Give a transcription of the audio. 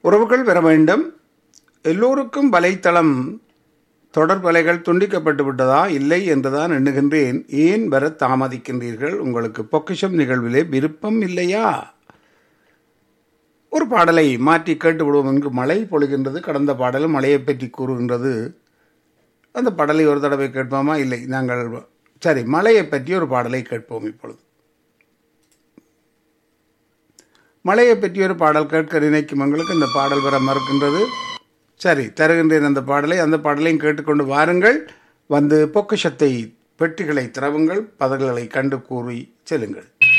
உறவுகள் பெற வேண்டும் எல்லோருக்கும் வலைத்தளம் தொடர் வலைகள் துண்டிக்கப்பட்டு விட்டதா இல்லை என்றுதான் எண்ணுகின்றேன் ஏன் வர தாமதிக்கின்றீர்கள் உங்களுக்கு பொக்கிஷம் நிகழ்விலே விருப்பம் இல்லையா ஒரு பாடலை மாற்றி கேட்டு விடுவோம் இங்கு மழை பொழிகின்றது கடந்த பாடலும் மழையை பற்றி கூறுகின்றது அந்த பாடலை ஒரு தடவை கேட்போமா இல்லை நாங்கள் சரி மழையை பற்றி ஒரு பாடலை கேட்போம் இப்பொழுது மழையை பற்றி ஒரு பாடல் கேட்க நினைக்கும் எங்களுக்கு இந்த பாடல் வர மறுக்கின்றது சரி தருகின்றேன் அந்த பாடலை அந்த பாடலையும் கேட்டுக்கொண்டு வாருங்கள் வந்து பொக்கிஷத்தை பெட்டிகளை திறவுங்கள் பதல்களை கண்டு கூறி செல்லுங்கள்